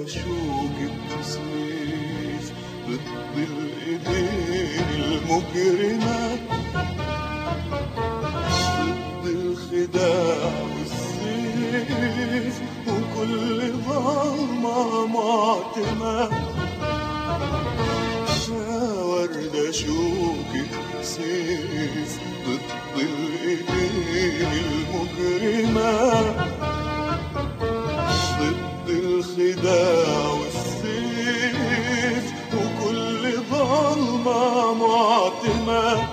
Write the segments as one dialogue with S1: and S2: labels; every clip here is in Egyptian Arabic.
S1: وردة شوكة سيف ضد الإيدين المجرمة ضد الخداع والسيف وكل ظلمة معتمة يا وردة شوكة سيف ضد الإيدين المجرمة ضد الخداع والسيف وكل ظلمة معتمة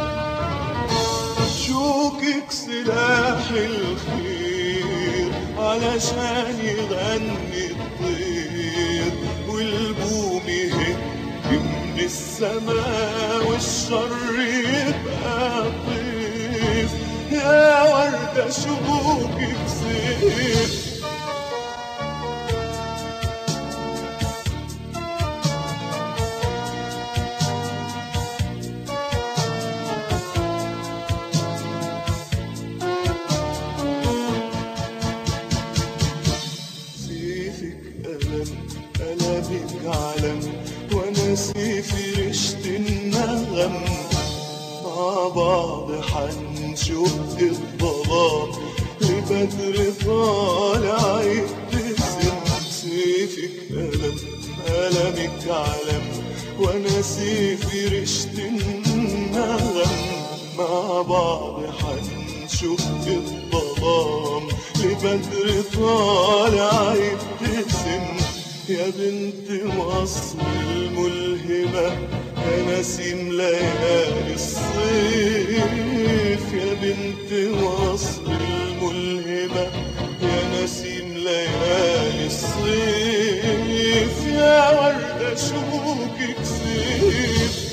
S1: شوكك سلاح الخير علشان يغني الطير والبوم يهد من السماء والشر يبقى طيف يا وردة شوكك سيف سيفك ألم ألمك علم وأنا سيفي رشت النغم مع بعض حنشق الظلام لبدر طالع يبتسم سيفك ألم ألمك علم وأنا سيفي رشت النغم مع بعض حنشق الظلام لبدر طالع يبتسم يا بنت مصر الملهمة يا نسيم ليالي الصيف يا بنت مصر الملهمة يا نسيم ليالي الصيف يا وردة شوكك سيف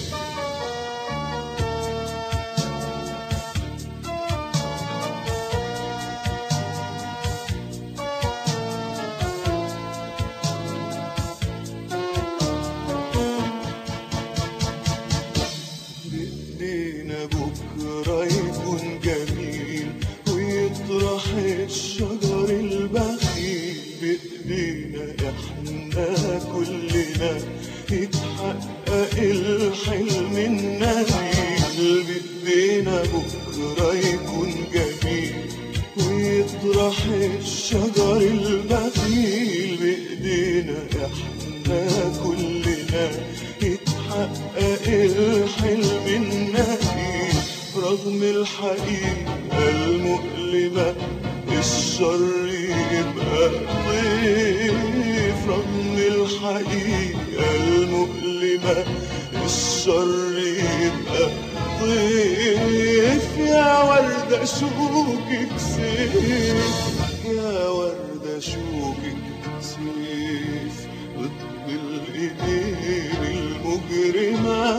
S1: بإيدينا بكرة يكون جميل ويطرح الشجر البخيل بإيدينا احنا كلنا يتحقق الحلم النبيل بإيدينا بكرة يكون جميل ويطرح الشجر البخيل بإيدينا احنا كلنا يتحقق الحلم النبيل رغم الحقيقة المؤلمة الشر يبقى ضيف رغم الحقيقة المؤلمة الشر يبقى ضيف يا وردة شوكك سيف يا وردة شوكك سيف ضد الإيدين المجرمة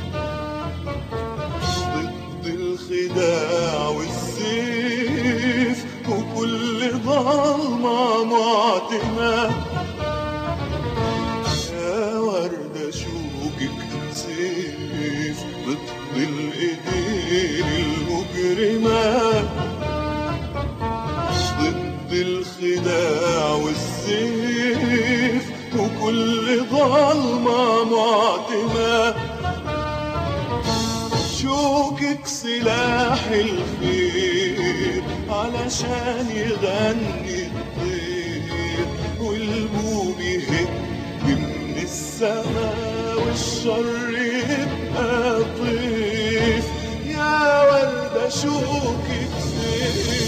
S1: ضد الخداع والسيف وكل ظلمة معتمة يا وردة شوكك سيف ضد الإيدين المجرمة ضد الخداع والسيف وكل ظلمة معتمة شوكك سلاح الخير علشان يغني الطير والبوم يهد من السماء والشر يبقى طيف يا وردة شوكك سيف